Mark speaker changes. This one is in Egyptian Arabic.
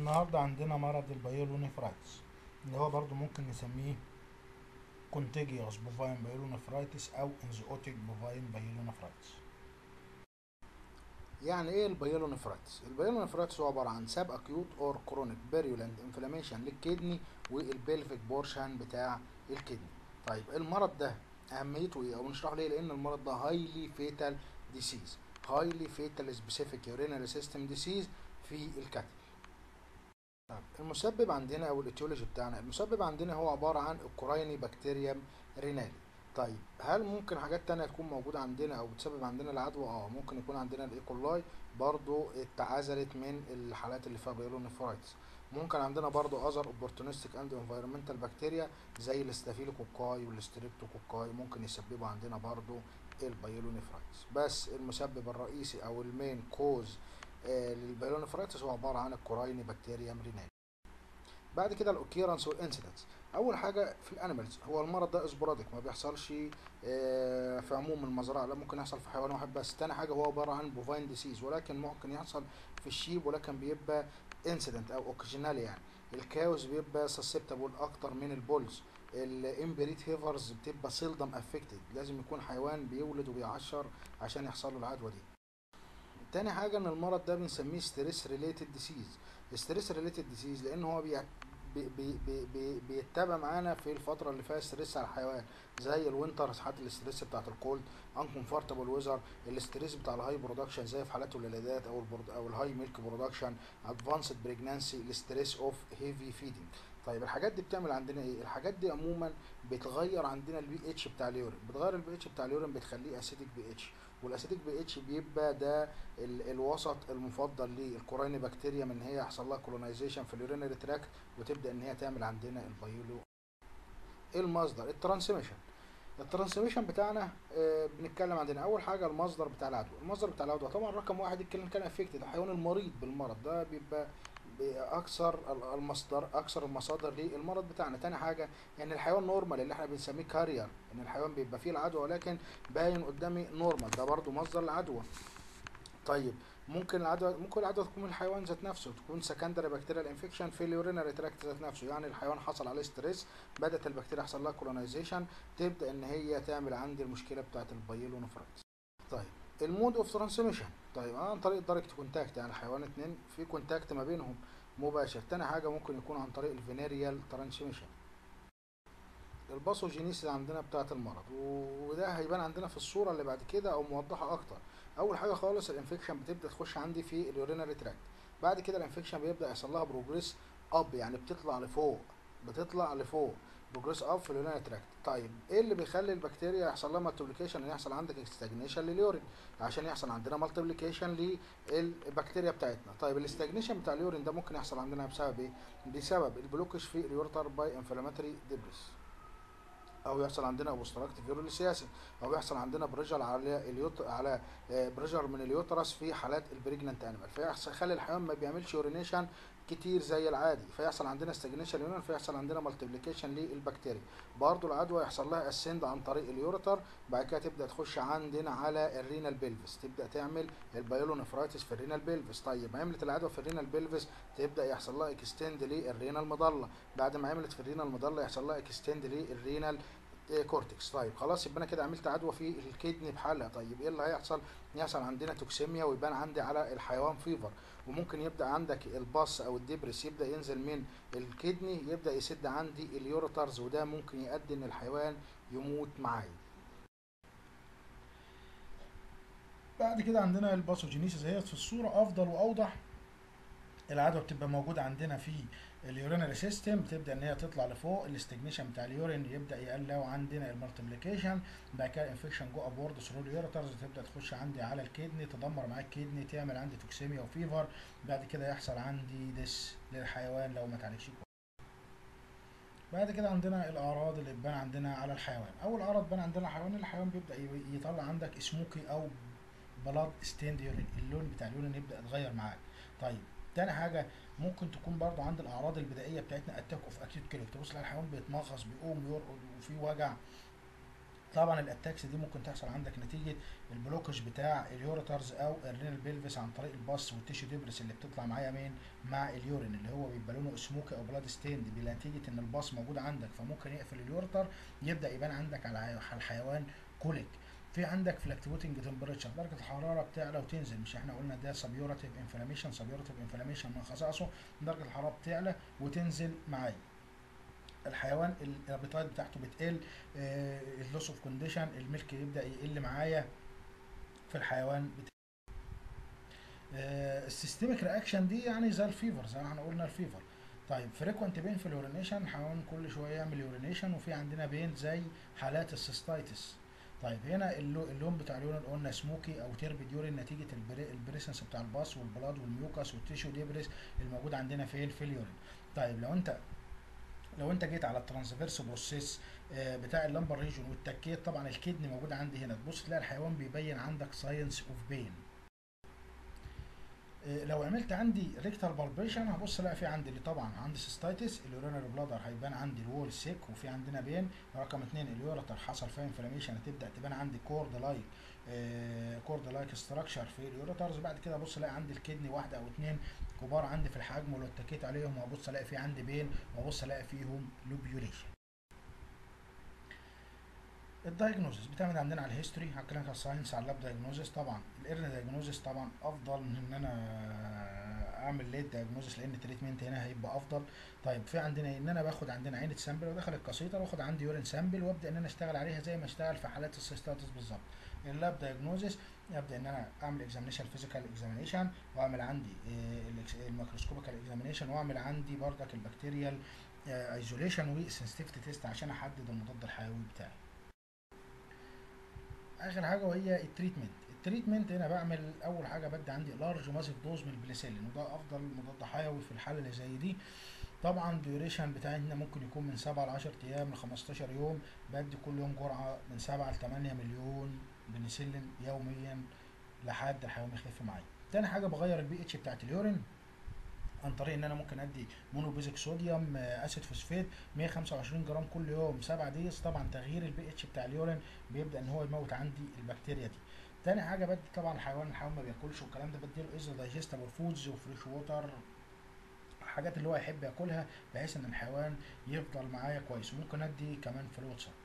Speaker 1: النهاردة عندنا مرض البايلونيفرايتس اللي هو برضو ممكن نسميه كونتيجيوس بوفاين بايلونيفرايتس او انزيوتيك بوفاين بايلونيفرايتس يعني ايه البايلونيفرايتس البايلونيفرايتس هو عبارة عن ساب اكيوت اور كرونيك بيريولنت انفلاميشن للكدني والبلفيك بورشن بتاع الكدني طيب المرض ده اهميته ايه او نشرح ليه لان المرض ده هايلي فيتال ديسيز هايلي فيتال سبيسيفيك يورينري سيستم ديسيز في الكتل طيب المسبب عندنا او الاتيولوجي بتاعنا المسبب عندنا هو عبارة عن الكورايني بكتيريم رينالي طيب هل ممكن حاجات تانية تكون موجودة عندنا او بتسبب عندنا العدوى اه ممكن يكون عندنا الايكولاي برضو اتعزلت من الحالات اللي فيها بايلونيفرايتس ممكن عندنا برضو اذر اوبورتونستيك اند انفيرمنتال بكتيريا زي الاستافيلوكوكاي والستريبتوكوكاي ممكن يسببوا عندنا برضو البايلونيفرايتس بس المسبب الرئيسي او المين كوز آه للبايلونيفرايتس هو عبارة عن الكورايني بكتيريا رينالي بعد كده الاوكيرنس والانسيدنتس اول حاجه في الانيمالز هو المرض ده اسبوراديك ما بيحصلش في عموم المزرعه لا ممكن يحصل في حيوان واحد بس تاني حاجه هو عباره عن بوفاين ديسيز ولكن ممكن يحصل في الشيب ولكن بيبقى انسيدنت او اوكيجينال يعني الكاوز بيبقى سسبتابل اكتر من البولز الامبريت هيفرز بتبقى سيلدم افكتد لازم يكون حيوان بيولد وبيعشر عشان يحصل له العدوى دي تاني حاجه ان المرض ده بنسميه ستريس ريليتد ديسيز ستريس ريليتد ديسيز لان هو بي بي بي بي بيتبع معانا في الفترة اللي فيها ستريس على الحيوان زي الوينتر حالات الاستريس بتاعت الكولد انكمفورتابل ويزر الاستريس بتاع الهاي برودكشن زي في حالات الولادات او البرد او الهاي ميلك برودكشن ادفانسد بريجنانسي الاستريس اوف هيفي فيدنج طيب الحاجات دي بتعمل عندنا ايه الحاجات دي عموما بتغير عندنا البي اتش بتاع اليورين بتغير البي اتش بتاع اليورين بتخليه اسيدك بي اتش والاسيدك بي اتش بيبقى ده ال الوسط المفضل للكورايني بكتيريا من هي يحصل لها كولونايزيشن في اليورينري تراكت وتبدا ان هي تعمل عندنا البايولو ايه المصدر الترانسميشن الترانسميشن بتاعنا آه بنتكلم عندنا اول حاجه المصدر بتاع العدوى المصدر بتاع العدوى طبعا رقم واحد الكلام كان افكتد الحيوان المريض بالمرض ده بيبقى اكثر المصدر اكثر المصادر للمرض بتاعنا تاني حاجه يعني الحيوان نورمال اللي احنا بنسميه كارير ان الحيوان بيبقى فيه العدوى ولكن باين قدامي نورمال ده برضو مصدر العدوى طيب ممكن العدوى ممكن العدوى تكون من الحيوان ذات نفسه تكون سكندري بكتيريال انفكشن في اليورينري تراكت ذات نفسه يعني الحيوان حصل عليه ستريس بدات البكتيريا يحصل لها كولونايزيشن تبدا ان هي تعمل عندي المشكله بتاعه البايلونفرايتس طيب المود اوف ترانسميشن طيب عن طريق دايركت كونتاكت يعني الحيوان اتنين في كونتاكت ما بينهم مباشر تاني حاجة ممكن يكون عن طريق الفينيريال ترانسميشن الباثوجينيسيس عندنا بتاعة المرض وده هيبان عندنا في الصورة اللي بعد كده او موضحة اكتر اول حاجة خالص الانفكشن بتبدأ تخش عندي في اليورينري تراكت بعد كده الانفكشن بيبدأ يحصل لها بروجريس اب يعني بتطلع لفوق بتطلع لفوق بروجريس اب في اليورينري تراكت طيب ايه اللي بيخلي البكتيريا يحصل لها مالتيبليكيشن يحصل عندك استاجنيشن لليورين عشان يحصل عندنا مالتيبليكيشن للبكتيريا بتاعتنا طيب الاستاجنيشن بتاع اليورين ده ممكن يحصل عندنا بسبب ايه بسبب البلوكش في اليورتر باي انفلاماتوري ديبريس او يحصل عندنا اوبستراكتيف يوروليسياسي او يحصل عندنا بريشر على اليوت على بريشر من اليوترس في حالات البريجننت انيمال فيحصل يخلي الحيوان ما بيعملش يورينيشن كتير زي العادي فيحصل عندنا استجنيشن يورين فيحصل عندنا مالتيبليكيشن للبكتيريا برضو العدوى يحصل لها اسند عن طريق اليوريتر بعد كده تبدا تخش عندنا على الرينال بيلفس تبدا تعمل البايلونفرايتس في الرينال بيلفس طيب عملت العدوى في الرينال بيلفس تبدا يحصل لها اكستند للرينال مضله بعد ما عملت في الرينال مضله يحصل لها اكستند للرينال كورتكس طيب خلاص يبقى انا كده عملت عدوى في الكدني بحالها طيب ايه اللي هيحصل يحصل عندنا توكسيميا ويبان عندي على الحيوان فيفر وممكن يبدا عندك الباص او الدبرس يبدا ينزل من الكدني يبدا يسد عندي اليوريترز وده ممكن يؤدي ان الحيوان يموت معايا بعد كده عندنا الباثوجينيسيس اهيت في الصوره افضل واوضح العدوى بتبقى موجوده عندنا في اليورينري سيستم بتبدا ان هي تطلع لفوق الاستجنيشن بتاع اليورين يبدا يقل وعندنا المالتيبليكيشن بعد كده الانفكشن جو ابورد ثرو اليوريترز تبدا تخش عندي على الكدني تدمر معاك الكدني تعمل عندي توكسيميا وفيفر بعد كده يحصل عندي ديس للحيوان لو ما اتعالجش بعد كده عندنا الاعراض اللي بتبان عندنا على الحيوان اول اعراض بان عندنا الحيوان الحيوان بيبدا يطلع عندك سموكي او بلاد ستيند يورين اللون بتاع اليورين يبدا يتغير معاك طيب تاني حاجة ممكن تكون برضو عند الأعراض البدائية بتاعتنا أتاك أوف أكيوت كيلو تبص على الحيوان بيتمغص بيقوم يرقد وفي وجع طبعا الاتاكس دي ممكن تحصل عندك نتيجه البلوكج بتاع اليوريترز او الرينال بيلفيس عن طريق الباص والتيشو ديبرس اللي بتطلع معايا مين مع اليورين اللي هو بيبقى لونه سموكي او بلاد ستيند بنتيجه ان الباص موجود عندك فممكن يقفل اليوريتر يبدا يبان عندك على الحيوان كوليك في عندك فلكتويتنج تمبريتشر درجه الحراره بتعلى وتنزل مش احنا قلنا ده سبيورتيف انفلاميشن سبيورتيف انفلاميشن من خصائصه درجه الحراره بتعلى وتنزل معايا الحيوان الابيتايت بتاعته بتقل اللوس اوف كونديشن الملك يبدا يقل معايا في الحيوان بتاعه السيستميك رياكشن دي يعني زي الفيفر زي ما احنا قلنا الفيفر طيب فريكوانت بين في اليورينيشن الحيوان كل شويه يعمل يورينيشن وفي عندنا بين زي حالات السيستايتس طيب هنا اللون بتاع اليورين قلنا سموكي او تربد يورين نتيجه البريسنس بتاع الباص والبلاد والميوكاس والتيشو ديبريس الموجود عندنا فين في اليورين طيب لو انت لو انت جيت على الترانسفيرس بروسيس بتاع اللمبر ريجون واتكيت طبعا الكدني موجود عندي هنا تبص تلاقي الحيوان بيبين عندك ساينس اوف بين لو عملت عندي ريكتال بالبريشن هبص الاقي في عندي اللي طبعا عندي سيستايتس اليورينري بلادر هيبان عندي الوول سيك وفي عندنا بين رقم اثنين اليوريتر حصل فيها انفلاميشن هتبدا تبان عندي كورد لايك كورد لايك ستراكشر في اليوريترز بعد كده ابص الاقي عندي الكدني واحده او اثنين كبار عندي في الحجم ولو اتكيت عليهم وابص الاقي في عندي بين وابص الاقي فيهم لوبيوليشن الدايجنوزس بتعمد عندنا على الهيستوري على الكلينيكال ساينس على اللاب دايجنوزس طبعا الايرن دايجنوزس طبعا افضل من ان انا اعمل ليت دايجنوزس لان التريتمنت هنا هيبقى افضل طيب في عندنا ان انا باخد عندنا عينه سامبل وادخل الكاسيتر واخد عندي يورين سامبل وابدا ان انا اشتغل عليها زي ما اشتغل في حالات السيستاتس بالظبط اللاب دايجنوزس ابدا ان انا اعمل اكزامينشن فيزيكال اكزامينشن واعمل عندي الميكروسكوبيكال اكزامينشن واعمل عندي بردك البكتيريال ايزوليشن وسنسيتيفيتي تيست عشان احدد المضاد الحيوي بتاعي اخر حاجه وهي التريتمنت التريتمنت هنا بعمل اول حاجه بدي عندي لارج ماسيف دوز من البليسيلين وده افضل مضاد حيوي في الحاله اللي زي دي طبعا الديوريشن بتاعتنا ممكن يكون من 7 ل 10 ايام ل 15 يوم بدي كل يوم جرعه من 7 ل 8 مليون بنسلين يوميا لحد الحيوان يخف معايا تاني حاجه بغير البي اتش بتاعت اليورين عن طريق ان انا ممكن ادي مونوبيزك صوديوم اسيد فوسفات 125 جرام كل يوم 7 ديز طبعا تغيير البي اتش بتاع اليورين بيبدا ان هو يموت عندي البكتيريا دي تاني حاجه بدي طبعا الحيوان الحيوان ما بياكلش والكلام ده بديله ايزو دايجستبل فودز وفريش ووتر الحاجات اللي هو يحب ياكلها بحيث ان الحيوان يفضل معايا كويس وممكن ادي كمان فلوتسر